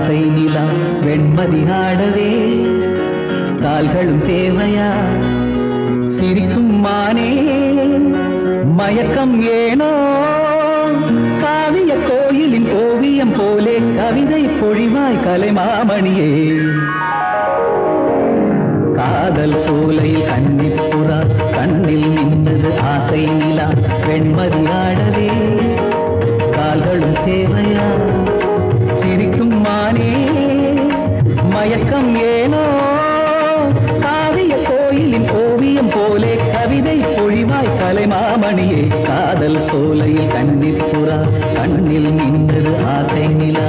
ஆசை நிலா வெண்மதி ஆடவே கால்களும் தேவையா சிரிக்கும் மானே மயக்கம் ஏனோ காவிய கோயிலின் ஓவியம் போலே கவிதை பொழிவாய் கலைமாமணியே காதல் சோலையில் கன்னிப்புறா கண்ணில் நின்றது ஆசை நிலா வெண்மதி ஆடவே கால்களும் சேவையா சிரிக்கும் மானே மயக்கம் ஏனோ காவிய கோயிலின் ஓவியம் போலே கவிதை பொழிவாய் கலைமாமணியே காதல் சோலையில் கன்னிப்புறா கண்ணில் நின்றது ஆசை நிலா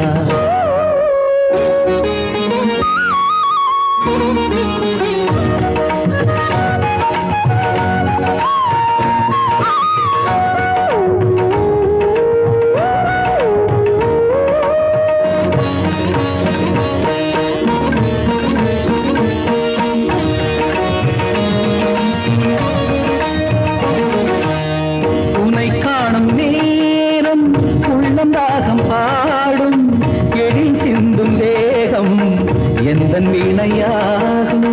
உனை காணும் நேரம் உள்ளம் ராகம் பாடும் எழில் சிந்தும் தேகம் எந்த வீணையாகும்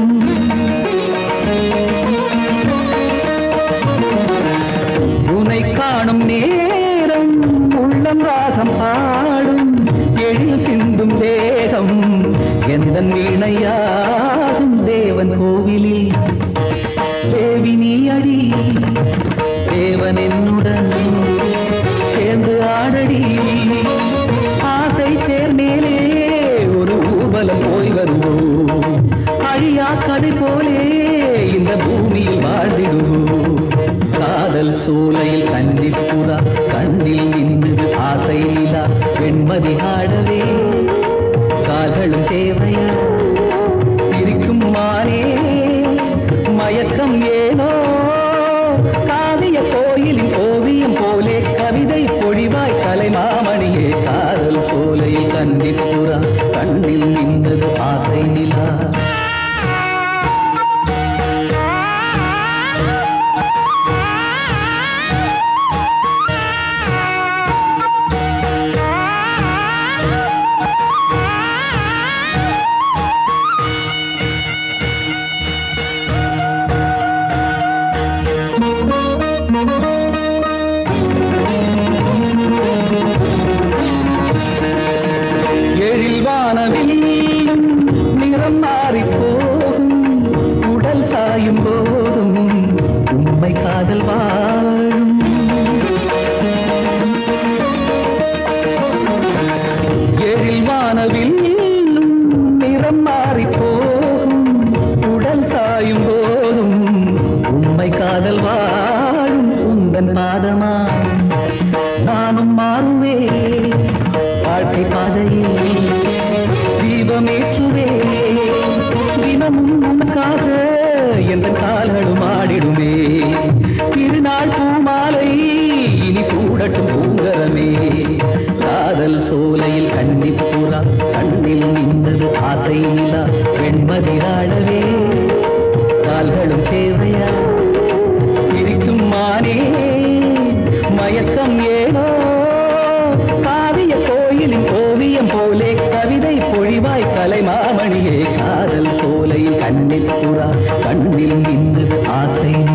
உனை காணும் நேரம் உள்ளம் ராகம் பாடும் எழில் சிந்தும் தேகம் எந்த வீணையாகும் தேவன் கோவிலில் தேவி நீ அடி தேவன் என்னுடன் சேர்ந்து ஆடடி ஆசை சேர்மேலே ஒரு ஊர்வலம் போய் வருவோம் அழியா கதை போலே இந்த பூமியில் வாழ்ந்திடுவோம் காதல் சூளையில் கன்னிப்புறா கண்ணில் நின்று ஆசை நிலா வெண்மதி ஆடவே கால்களும் தேவையா சிரிக்கும் மானே மயக்கம் ஏனோ காவிய கோயிலின் ஓவியம் போலே கவிதை பொழிவாய் கலைமாமணியே காதல் சோலையில் கண்டிப்புறா கண்ணில் நின்றது ஆசை நிலா எழில் வானவில்லும் நிறம் மாறிப் போகும் உடல் சாயும் போதும் உண்மை காதல் வாழும் எழில் வானவில்லும் நிறம் மாறிப் போகும் உடல் சாயும் போதும் உண்மை காதல் வாழும் உந்தன் பாதமா நானும் மாறுவேன் வாழ்க்கை பாதையில் தீபமேற்றுவே தினமும் உனக்காக எந்த கால்களும் ஆடிடுமே திருநாள் பூமாலை இனி சூடட்டும் பூங்கரமே காதல் சோலையில் கன்னிப்புறா கண்ணில் நின்றது ஆசை நிலா வெண்மதி ஆடவே கால்களும் தேவையா சிரிக்கும் மானே மயக்கம் ஏனோ காவிய கோயிலின் ஓவியம் போலே கவிதை பொழிவாய் கலைமாமணியே காதல் சோலையில் கண்ணில் புறா கண்ணில் நின்று ஆசை